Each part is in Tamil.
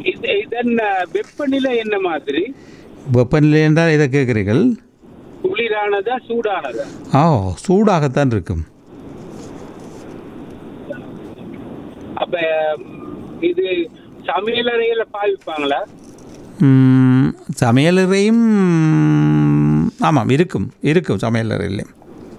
இது இதன் அஹ், வெப்பநிலை என்ன மாதிரி வெப்பநிலை என்றால் இதை கேட்குறீர்கள் குளிரானதா சூடானதா ஆ சூடாகத்தான் இருக்கும் அப்ப ம், இது சமையலறையில பாவிப்பாங்களா ம், சமையலறையும் ஆமாம் இருக்கும் இருக்கும் சமையலறையிலையும்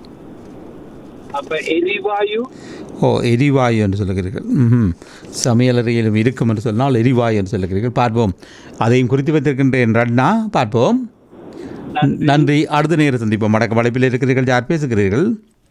அப்ப எரிவாயு ஓ எரிவாயு என்று சொல்லுகிறீர்கள் ம் சமையலறையிலும் இருக்கும் என்று சொன்னால் எரிவாயு என்று சொல்லுகிறீர்கள் பார்ப்போம் அதையும் குறித்து வைத்திருக்கின்றேன் ரட்னா பார்ப்போம் நன்றி அடுத்த நேரம் சந்திப்போம் வடக்கு வளைப்பில் இருக்கிறீர்கள் யார் பேசுகிறீர்கள்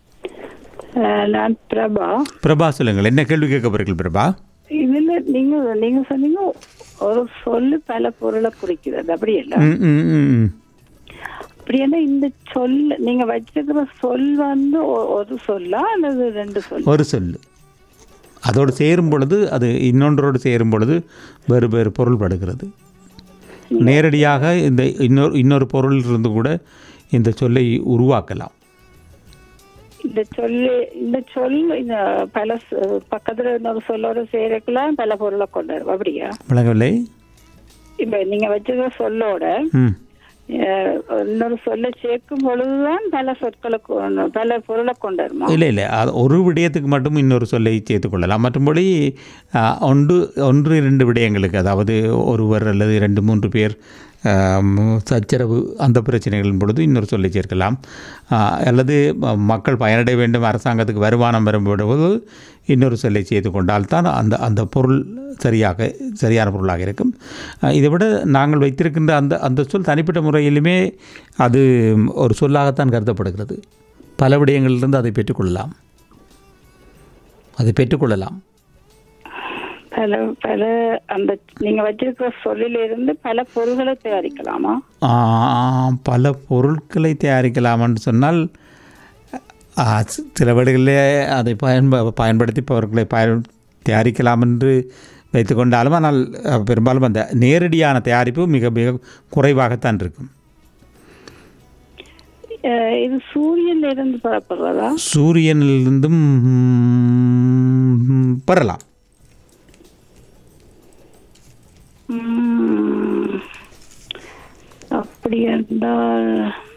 அஹ் நான் பிரபா பிரபா சொல்லுங்கள் என்ன கேள்வி கேட்க போறீர்கள் பிரபா இதுல நீங்க நீங்க சொன்னீங்க ஒரு சொல்லு பல பொருளை குறிக்கிறது அப்படி இல்ல ம் ம் ம், ம் அப்படி என்ன இந்த சொல் நீங்க வச்சிருக்கிற சொல் வந்து ஒ- ஒரு சொல்லா அல்லது ரெண்டு சொல் ஒரு சொல்லு அதோடு சேரும் பொழுது அது இன்னொன்றோடு சேரும் பொழுது வேறு வேறு பொருள் படுகிறது நேரடியாக இந்த இன்னொரு இன்னொரு பொருள் இருந்து கூட இந்த சொல்லை உருவாக்கலாம் இந்த சொல்லு இந்த சொல் இந்த பல ச- பக்கத்துல இன்னொரு சொல்லோட சேரக்கலாம் பல பொருளை கொண்டு வரும் அப்படியா விளங்கவில்லை இப்ப நீங்க வச்சிருக்கிற சொல்லோட ம் அஹ், இன்னொரு சொல்ல சேர்க்கும் பொழுதுதான் பல சொற்களை கொ- பல பொருளை கொண்டு வருமா இல்லை இல்லை அது ஒரு விடயத்துக்கு மட்டும் இன்னொரு சொல்லை சேர்த்துக்கொள்ளலாம் மற்றபடி ஆ, ஒன்று ஒன்று இரண்டு விடயங்களுக்கு அதாவது ஒருவர் அல்லது இரண்டு மூன்று பேர் ஆம், சச்சரவு அந்த பிரச்சனைகளின் பொழுது இன்னொரு சொல்லை சேர்க்கலாம் ஆ, அல்லது ம- மக்கள் பயனடைய வேண்டும் அரசாங்கத்துக்கு வருமானம் வரும்போது இன்னொரு சொல்லை சேர்த்து கொண்டால் தான் அந்த அந்த பொருள் சரியாக சரியான பொருளாக இருக்கும் ஆ, இதை விட நாங்கள் வைத்திருக்கின்ற அந்த அந்த சொல் தனிப்பட்ட முறையிலுமே அது ஒரு சொல்லாகத்தான் கருதப்படுகிறது பல விடயங்களிலிருந்து அதை பெற்றுக்கொள்ளலாம் அதை பெற்றுக்கொள்ளலாம் பல பல அந்த நீங்க வச்சிருக்கிற சொல்லில இருந்து பல பொருள்களை தயாரிக்கலாமா ஆ, பல பொருட்களை தயாரிக்கலாம்னு சொன்னால் ஆ, சி- சில வீடுகளிலே அதை பயன்ப பயன்படுத்தி பொருட்களை பயன் தயாரிக்கலாம் என்று வைத்துக்கொண்டாலும் ஆனால் அ, பெரும்பாலும் அந்த நேரடியான தயாரிப்பு மிக மிக குறைவாகத்தான் இருக்கும் அஹ் இது சூரியன்ல இருந்து புறப்படுறதா சூரியனிலிருந்தும் ம், பெறலாம் உம், அப்படி என்றால்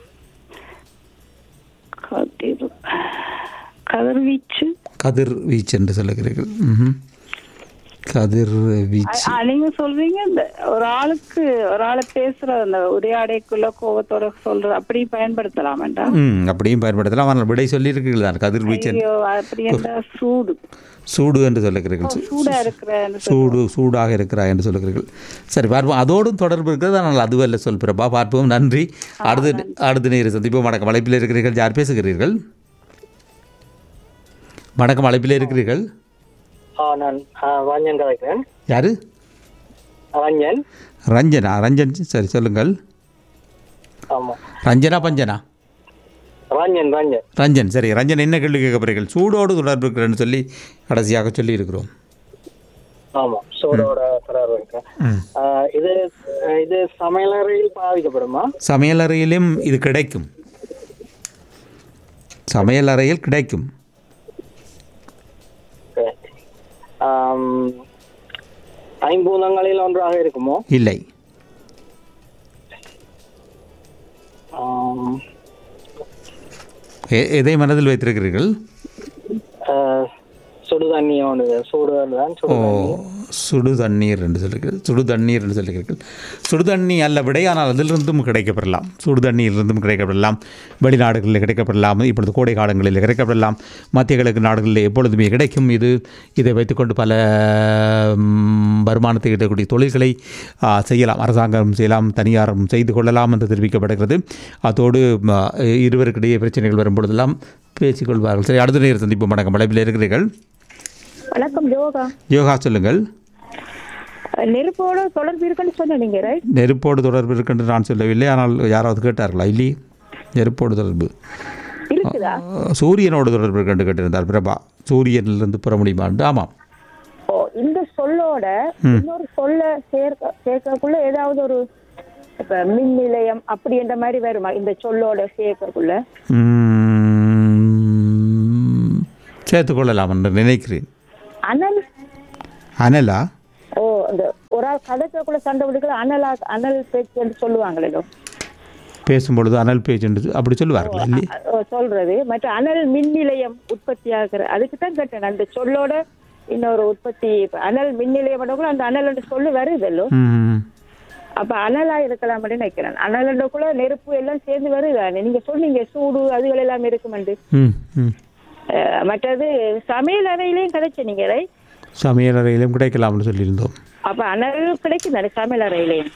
கதிர் கதிர்வீச்சு கதிர்வீச்சு என்று சொல்லுகிறீர்கள் ம்ஹும். கதிர்வீச்சு அ- நீங்க சொல்றீங்க இந்த ஒரு ஆளுக்கு ஒரு ஆளை பேசுற அந்த உரையாடைக்குள்ள கோபத்தோட சொல்ற அப்படி பயன்படுத்தலாம் வேண்டாம் ம் அப்படியும் பயன்படுத்தலாம் ஆனால் விடை சொல்லியிருக்கிறீர்கள் தான் கதிர்வீச்சு ஐயோ அப்படி என்றால் சூடு சூடு என்று சொல்லுகிறீர்கள் சூ- சூடா இருக்கிற சூடு சூடாக இருக்கிறாய் என்று சொல்லுகிறீர்கள் சரி பார்ப்போம் அதோடும் தொடர்பு இருக்கிறது ஆனால் அதுவல்ல சொல் பிரபா பார்ப்போம் நன்றி அடுத்து அடுத்த நேரம் சந்திப்போம் வணக்கம் அழைப்பில் இருக்கிறீர்கள் யார் பேசுகிறீர்கள் வணக்கம் அழைப்பில் இருக்கிறீர்கள் ஆ நான் ஆ, ரஞ்சன் கதைக்கிறேன் யார் ரஞ்சன் ரஞ்சனா ரஞ்சன் சரி சொல்லுங்கள் ஆமாம் ரஞ்சனா பஞ்சனா ரஞ்சன் ரஞ்சன் ரஞ்சன் சரி ரஞ்சன் என்ன கேள்வி கேட்க போறீர்கள் சூடோடு தொடர்பு இருக்கிறேன்னு சொல்லி கடைசியாக சொல்லி இருக்கிறோம் ஆமாம் சோடோட தொடர்பு இருக்கேன் ம். ஆ, இது இது சமையலறையில் பாதிக்கப்படுமா சமையலறையிலும் இது கிடைக்கும் சமையலறையில் கிடைக்கும் சரி. ஆம், ஐம்பூதங்களில் ஒன்றாக இருக்குமோ இல்லை ஆம், எ- எதை மனதில் வைத்திருக்கிறீர்கள் ஆ, சுடு தண்ணி ஒன்று சூடு தான் சுடு ஓ தண்ணி சுடு தண்ணீர் என்று சொல்லுங்கள் சுடு தண்ணீர் என்று சொல்லுகிறீர்கள் சுடு தண்ணி அல்ல விடை ஆனால் அதிலிருந்தும் கிடைக்கப்பெறலாம் சுடு தண்ணீரிலிருந்தும் கிடைக்கப்பெறலாம் வெளிநாடுகளில் கிடைக்கப்பெறலாம் இப்பொழுது கோடை காலங்களில் கிடைக்கப்பெறலாம் மத்திய கிழக்கு நாடுகளில் எப்பொழுதுமே கிடைக்கும் இது இதை வைத்துக்கொண்டு பல ம், வருமானத்தை ஈட்டக்கூடிய தொழில்களை ஆ, செய்யலாம் அரசாங்கம் செய்யலாம் தனியாரும் செய்து கொள்ளலாம் என்று தெரிவிக்கப்படுகிறது அதோடு ம, இருவருக்கிடையே பிரச்சனைகள் வரும் பொழுதெல்லாம் பேசிக்கொள்வார்கள் சரி அடுத்த நேரம் சந்திப்போம் வணக்கம் வளைப்பில் இருக்கிறீர்கள் வணக்கம் யோகா யோகா சொல்லுங்கள் நெருப்போட தொடர்பு இருக்குன்னு சொன்ன நீங்க ரைட் நெருப்போடு தொடர்பு இருக்கின்ற நான் சொல்லவில்லை ஆனால் யாராவது கேட்டார்களா இல்லையே நெருப்போடு தொடர்பு இருக்குதா அஹ், சூரியனோடு தொடர்பு இருக்கின்ற கேட்டிருந்தார் பிரபா சூரியனிலிருந்து பெற முடியுமாண்டு ஆமாம் ஓ இந்த சொல்லோட இன்னொரு சொல்ல சேர்க்க சேர்க்கக்குள்ள ஏதாவது ஒரு இப்ப மின் நிலையம் அப்படி என்ற மாதிரி வருமா இந்த சொல்லோட சேர்க்கக்குள்ள உம், சேர்த்துக்கொள்ளலாம் என்று நினைக்கிறேன் அனல் அனலா ஓ இந்த ஒரு ஆள் கதைக்கக்குள்ள சண்டை பிடிக்கல அனலா அனல் பேச்சு என்று சொல்லுவாங்களே பேசும்பொழுது அனல் பேஜ் என்று அப்படி சொல்லுவார்கள் இல்லையே அஹ் சொல்றது மற்ற அனல் மின் நிலையம் உற்பத்தி ஆகிற அதுக்கு தான் கேட்டேன் அந்த சொல்லோட இன்னொரு உற்பத்தி இப்ப அனல் மின் நிலையம் கூட அந்த அனல் சொல்லு வருதல்லோ ம் அப்ப அனலா இருக்கலாம் அப்படின்னு நினைக்கிறேன் அனலண்டக்குள்ள நெருப்பு எல்லாம் சேர்ந்து வருதானே நீங்க சொன்னீங்க சூடு அதுகள் எல்லாம் இருக்குமெண்டு ம் ம் அஹ் மற்றது சமையல் அறையிலையும் கிடைச்ச நீங்க அதை? சமையல் அறையிலும் கிடைக்கலாம்னு சொல்லியிருந்தோம் அப்ப அனல் கிடைக்கும் தானே சமையல் அறையிலையும்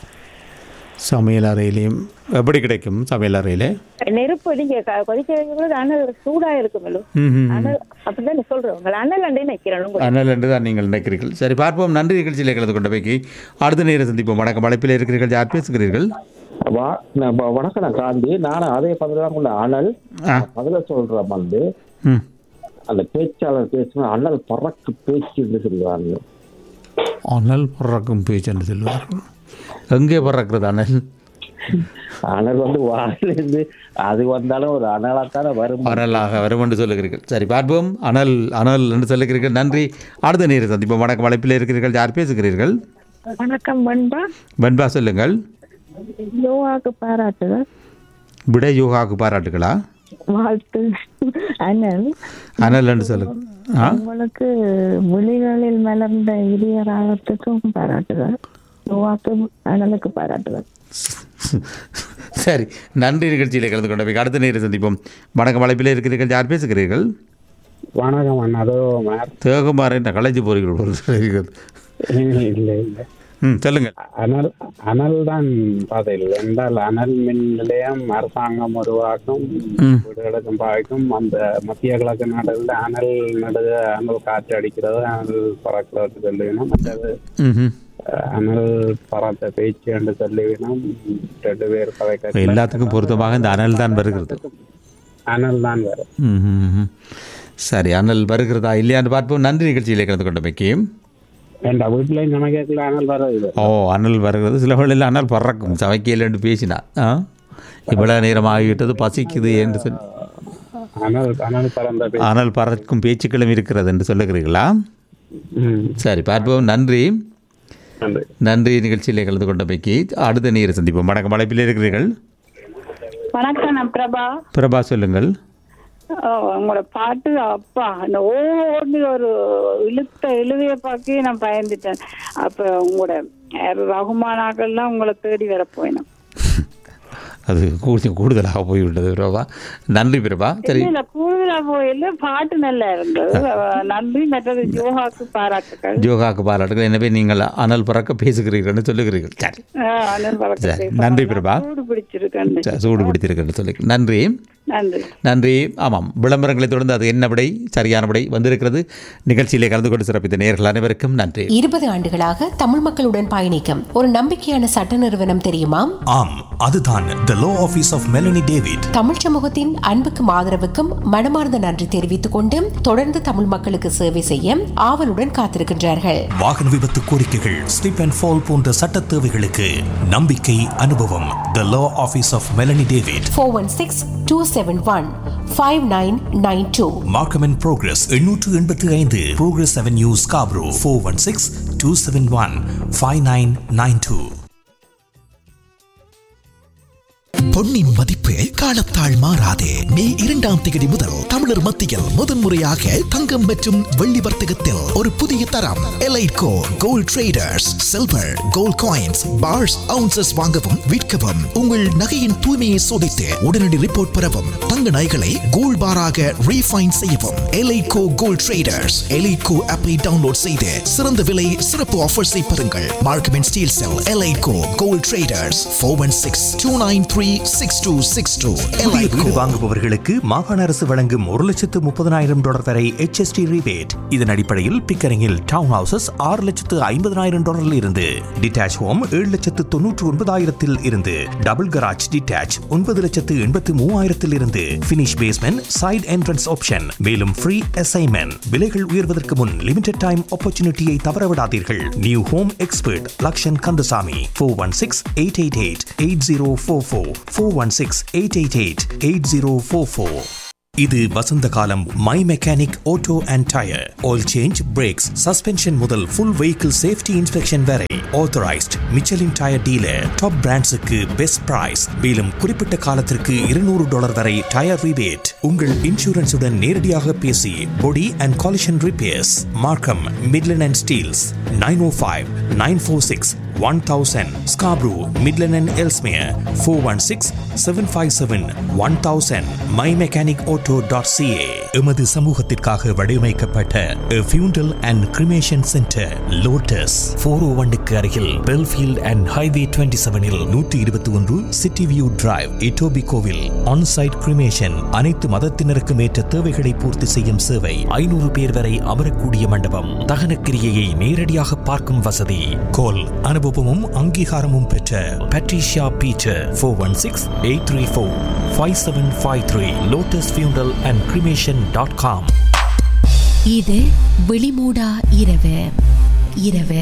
சமையல் அறையிலையும் எப்படி கிடைக்கும் சமையல் அறையில் நெருப்பு நீங்க க- கொதிக்க வைக்கும்போது அனல் சூடா இருக்குமல்லோ ம் ம் அனல் அப்படிதான் சொல்றேன் உங்களை அனல் அண்டே நிக்கிறேன் உங்க அனல் என்று தான் நீங்கள் நினைக்கிறீர்கள் சரி பார்ப்போம் நன்றி நிகழ்ச்சியில் கலந்து கொண்ட வைக்கி அடுத்த நேரம் சந்திப்போம் வணக்கம் அழைப்பில் இருக்கிறீர்கள் யார் பேசுகிறீர்கள் வா நான் வ- வணக்கம் நான் காந்தி நானும் அதே பதில் தான் கொண்ட அனல் ஆ பதில சொல்றேன் வந்து ம் அந்த பேச்சாளர் பேசுனா அனல் பறக்கு பேச்சு என்று சொல்லுவாங்க அனல் பறக்கும் பேச்சு என்று சொல்லுவார்கள் எங்கே பறக்கிறது அனல் அனல் வந்து வாயிலிருந்து அது வந்தாலும் ஒரு அனலாத்தானே வரும் அனலாக வரும் என்று சொல்லுகிறீர்கள் சரி பார்ப்போம் அனல் அனல் என்று சொல்லுகிறீர்கள் நன்றி அடுத்த நேரம் சந்திப்போம் வணக்கம் அழைப்பில் இருக்கிறீர்கள் யார் பேசுகிறீர்கள் வணக்கம் பண்பா வெண்பா சொல்லுங்கள் யோகாக்கு பாராட்டுகள் விட யோகாவுக்கு பாராட்டுகளா வாழ்த்து அனல் அனல் என்று சொல்லுங்க ஆ உங்களுக்கு விழிகளில் மலர்ந்த இடிய ராகத்துக்கும் பாராட்டுகள் யோகாக்கு அனலுக்கு பாராட்டுகள் சரி நன்றி நிகழ்ச்சியில் கலந்து கொண்ட வைக்க அடுத்த நேரம் சந்திப்போம் வணக்கம் அழைப்பில் இருக்கிறீர்கள் யார் பேசுகிறீர்கள் வணக்கம் அண்ணா அதோ மேர் தேகமாறு என்ன கலைஞ்சு போகிறீர்கள் இல்லை இல்லை ம் சொல்லுங்கள் அனல் அனல் தான் பாதையில் என்றால் அனல் மின் நிலையம் அரசாங்கம் உருவாக்கும் ம். வீடுகளுக்கும் பாய்க்கும் அந்த மத்திய கிழக்கு நாடுகளில் அனல் நடுக அனல் காற்று அடிக்கிறது அனல் பறக்கிறது சொல்லுவினோம் மற்றது ம் அஹ், அனல் பறந்த பேச்சு என்று சொல்லுவினோம் ரெண்டு பேர் கதை எல்லாத்துக்கும் பொருத்தமாக இந்த அனல் தான் வருகிறது அனல் தான் வரும் ம், ம், ம். சரி அனல் வருகிறதா இல்லையான்னு பார்ப்போம் நன்றி நிகழ்ச்சியில் கலந்து கொண்ட வைக்க என் வீட்டிலையும் கணக்கேக்கில் அனல் வர்றது ஓ அனல் வருகிறது சில வேளையில் அனல் பறக்கும் சமைக்கையில் என்று பேசினா ஆ இவ்வளோ நேரம் ஆகிவிட்டது பசிக்குது என்று சொல்லி அனல் அனல் பறந்த பேச்சு அனல் பறக்கும் பேச்சுக்களும் இருக்கிறது என்று சொல்லுகிறீர்களா ம், சரி பார்ப்போம் நன்றி நன்றி நன்றி நிகழ்ச்சியில் கலந்து கொண்ட வைக்கி அடுத்த நீரை சந்திப்போம் வணக்கம் அழைப்பில் இருக்கிறீர்கள் வணக்கம் நான் பிரபா பிரபா சொல்லுங்கள் ஓ, உங்களோட பாட்டு அப்பா அந்த ஓன்னு ஒரு இழுத்த இழுவைய பார்க்க நான் பயந்துட்டேன் அப்ப உங்களோட ரகுமானாக்கள்லாம் உங்களை தேடி வர போயினோம் அது கொஞ்சம் கூடுதலாக போய்விட்டது பிரபா நன்றி பிரபா சரி இல்ல கூடுதலா போயில பாட்டு நல்லா இருந்தது அஹ் நன்றி மற்றது யோகாக்கு பாராட்டுக்கள் யோகாக்கு பாராட்டுகள் எனவே நீங்கள் அனல் பறக்க பேசுகிறீர்கள்னு சொல்லுகிறீர்கள் சரி அஹ் அனல் பறக்க சரி, பேசுறாங்க. நன்றி பிரபா. சூடு பிடிச்சிருக்கேன் சரி, சூடு பிடித்திருக்கிறது சொல்லி நன்றி நன்றி நன்றி ஆமாம் விளம்பரங்களை தொடர்ந்து அது என்ன விடை சரியான விடை வந்திருக்கிறது நிகழ்ச்சியிலே கலந்து கொண்டு சிறப்பித்த நேர்கள் அனைவருக்கும் நன்றி இருபது ஆண்டுகளாக தமிழ் மக்களுடன் பயணிக்கும் ஒரு நம்பிக்கையான சட்ட நிறுவனம் தெரியுமா ஆம் அதுதான் the law office of Melanie David தமிழ் சமூகத்தின் அன்புக்கும் ஆதரவுக்கும் மனமார்ந்த நன்றி தெரிவித்துக் கொண்டு தொடர்ந்து தமிழ் மக்களுக்கு சேவை செய்ய ஆவலுடன் காத்திருக்கின்றார்கள் வாகன விபத்து கோரிக்கைகள் ஸ்லிப் அண்ட் ஃபால் போன்ற சட்ட தேவைகளுக்கு நம்பிக்கை அனுபவம் the law office of Melanie David four one six two seven one five nine nine two Markham and Progress எண்ணூற்று எண்பத்தி ஐந்து Progress avenue Scarborough four one six two seven one five nine nine two பொன்னின் மதிப்பு காலத்தால் மாறாதே மே இரண்டாம் தேதி முதல் தமிழர் மத்தியில் முதன்முறையாக தங்கம் மற்றும் வெள்ளி வர்த்தகத்தில் ஒரு புதிய தரம் Eliteco gold traders silver gold coins bars ounces வாங்கவும் விற்கவும் உங்கள் நகையின் தூய்மையை சோதித்து உடனடி ரிப்போர்ட் பெறவும் தங்க நகைகளை கோல்ட் பாராக ரீஃபைன் செய்யவும் எலைட்கோ கோல்ட் ட்ரேடர்ஸ் எலைட்கோ ஆப்பை டவுன்லோட் செய்து சிறந்த விலை சிறப்பு ஆஃபர்ஸை பெறுங்கள் மார்க்கம் அண்ட் ஸ்டீல் செல் Eliteco gold traders four one six two nine three six two six two புதிய வீடு வாங்குபவர்களுக்கு மாகாண அரசு வழங்கும் ஒரு லட்சத்து முப்பதனாயிரம் டாலர் வரை HST rebate இதன் அடிப்படையில் பிக்கரிங்கில் டவுன் ஹவுசஸ் ஆறு லட்சத்து ஐம்பதனாயிரம் டாலரில் இருந்து டிட்டாச் ஹோம் ஏழு லட்சத்து தொன்னூற்று ஒன்பதாயிரத்தில் இருந்து டபுள் கராஜ் டிட்டாச் ஒன்பது லட்சத்து எண்பத்து மூவாயிரத்தில் இருந்து finish basement side entrance option மேலும் ஃப்ரீ அசைன்மெண்ட் விலைகள் உயர்வதற்கு முன் லிமிடெட் டைம் ஆப்பர்ச்சுனிட்டியை தவறவிடாதீர்கள் new home expert Lakshan Kandasamy four one six eight eight eight eight zero four four four one six eight eight eight eight zero four four இது வசந்த காலம் my mechanic auto and tyre oil change brakes suspension முதல் ஃபுல் வெஹிக்கிள் சேஃப்டி இன்ஸ்பெக்ஷன் வரை authorised Michelin tyre dealer top பிராண்ட்ஸுக்கு பெஸ்ட் பிரைஸ் மேலும் குறிப்பிட்ட காலத்திற்கு இருநூறு டாலர் வரை டயர் ரிபேட் உங்கள் இன்சூரன்ஸுடன் நேரடியாக பேசி body and collision repairs Markham Midland and Steeles nine oh five nine four six one thousand Scarborough Midland and Ellesmere four one six seven five seven one thousand my mechanic auto dot CA எமது சமூகத்திற்காக வடிவமைக்கப்பட்ட funeral and cremation centre Lotus four oh ஒன்னுக்கு அருகில் பெல்ஃபீல்ட் அண்ட் ஹைவே டுவெண்ட்டி செவனில் நூற்றி இருபத்தி ஒன்று சிட்டி வியூ டிரைவ் இட்டோபி கோவில் ஆன்சைட் கிரிமேஷன் அனைத்து மதத்தினருக்கும் ஏற்ற தேவைகளை பூர்த்தி செய்யும் சேவை ஐநூறு பேர் வரை அமரக்கூடிய மண்டபம் தகனக்கிரியையை நேரடியாக பார்க்கும் வசதி கோல் அனுபவமும் அங்கீகாரமும் பெற்ற Patricia Peter four one six eight three four five seven five three Lotus funeral and cremation dot com இது வெளிமூடா இரவு இரவு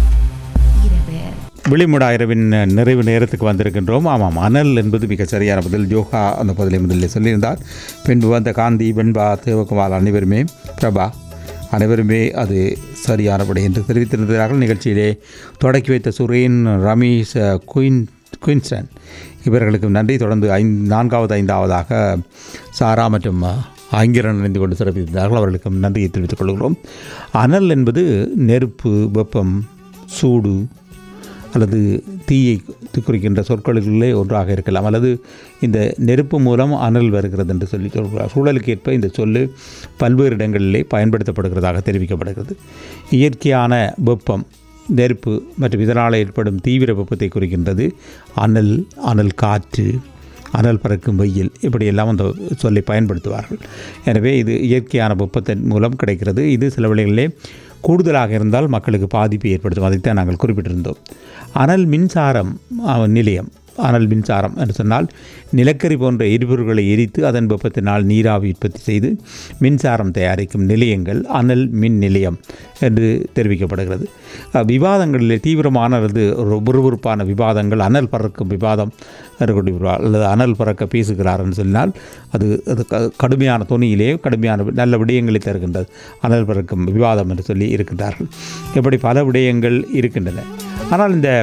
இரவு விழிமுடா இரவின் நிறைவு நேரத்துக்கு வந்திருக்கின்றோம் ஆமாம் அனல் என்பது மிக சரியான பதில் யோகா அந்த பதிலை முதலில் சொல்லியிருந்தார் பின்பு வந்த காந்தி வெண்பா தேவகுமார் அனைவருமே பிரபா அனைவருமே அது சரியானபடி என்று தெரிவித்திருந்தார்கள் நிகழ்ச்சியிலே தொடக்கி வைத்த சுரேன் ரமேஷ் அஹ், குயின் குயின்ஸ்டன் இவர்களுக்கு நன்றி தொடர்ந்து ஐந்து நான்காவது ஐந்தாவதாக சாரா மற்றும் அஹ், ஆங்கிரன் இணைந்து கொண்டு சிறப்பித்திருந்தார்கள் அவர்களுக்கும் நன்றியை தெரிவித்துக் கொள்கிறோம் அனல் என்பது நெருப்பு வெப்பம் சூடு அல்லது தீயை குறிக்கின்ற சொற்களிலே ஒன்றாக இருக்கலாம் அல்லது இந்த நெருப்பு மூலம் அனல் வருகிறது என்று சொல்லி சொல்கிறார் சூழலுக்கு ஏற்ப இந்த சொல்லு பல்வேறு இடங்களிலே பயன்படுத்தப்படுகிறதாக தெரிவிக்கப்படுகிறது இயற்கையான வெப்பம் நெருப்பு மற்றும் இதனால் ஏற்படும் தீவிர வெப்பத்தை குறிக்கின்றது அனல் அனல் காற்று அனல் பறக்கும் வெயில் இப்படியெல்லாம் அந்த சொல்லை பயன்படுத்துவார்கள் எனவே இது இயற்கையான வெப்பத்தின் மூலம் கிடைக்கிறது இது சில வேளைகளிலே கூடுதலாக இருந்தால் மக்களுக்கு பாதிப்பை ஏற்படுத்தும் அதைத்தான் நாங்கள் குறிப்பிட்டிருந்தோம் அனல் மின்சாரம் அஹ், நிலையம் அனல் மின்சாரம் என்று சொன்னால் நிலக்கரி போன்ற எரிபொருட்களை எரித்து அதன் வெப்பத்தினால் நீராவி உற்பத்தி செய்து மின்சாரம் தயாரிக்கும் நிலையங்கள் அனல் மின் நிலையம் என்று தெரிவிக்கப்படுகிறது அஹ், விவாதங்களிலே தீவிரமான அல்லது ஒரு விறுவிறுப்பான விவாதங்கள் அனல் பறக்கும் விவாதம் என்று கூறுகிறார் அல்லது அனல் பறக்க பேசுகிறார் என்று சொன்னால் அது அது க- கடுமையான துணியிலே கடுமையான நல்ல விடயங்களை தருகின்றது அனல் பறக்கும் விவாதம் என்று சொல்லி இருக்கின்றார்கள் இப்படி பல விடயங்கள் இருக்கின்றன ஆனால் இந்த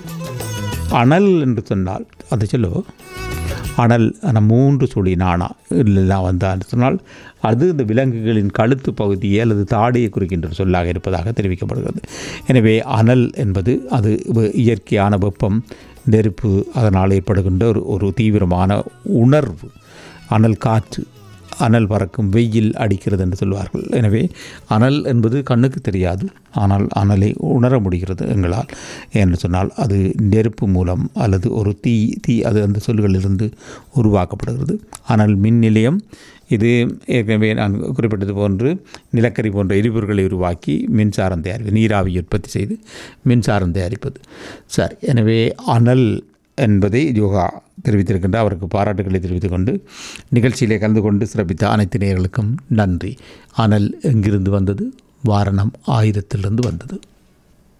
அனல் என்று சொன்னால் அது சொல்லோ அனல் ஆனால் மூன்று சுழி நாணா எல்லாம் வந்தான்னு சொன்னால் அது இந்த விலங்குகளின் கழுத்து பகுதியை அல்லது தாடையை குறிக்கின்ற சொல்லாக இருப்பதாக தெரிவிக்கப்படுகிறது எனவே அனல் என்பது அது வ- இயற்கையான வெப்பம் நெருப்பு அதனால் ஏற்படுகின்ற ஒரு ஒரு தீவிரமான உணர்வு அனல் காற்று அனல் பறக்கும் வெயில் அடிக்கிறது என்று சொல்வார்கள் எனவே அனல் என்பது கண்ணுக்கு தெரியாது ஆனால் அனலை உணர முடிகிறது எங்களால் என்று சொன்னால் அது நெருப்பு மூலம் அல்லது ஒரு தீ தீ அது அந்த சொல்களிலிருந்து உருவாக்கப்படுகிறது அனல் மின் நிலையம் இது ஏற்கனவே நான் குறிப்பிட்டது போன்று நிலக்கரி போன்ற எரிபொருட்களை உருவாக்கி மின்சாரம் தயாரிப்பது நீராவி உற்பத்தி செய்து மின்சாரம் தயாரிப்பது சரி எனவே அனல் என்பதை யோகா தெரிவித்திருக்கின்ற அவருக்கு பாராட்டுகளை தெரிவித்துக் கொண்டு நிகழ்ச்சியிலே கலந்து கொண்டு சிறப்பித்த அனைத்து நேயர்களுக்கும் நன்றி அனல் எங்கிருந்து வந்தது வாரணம் ஆயுதத்திலிருந்து வந்தது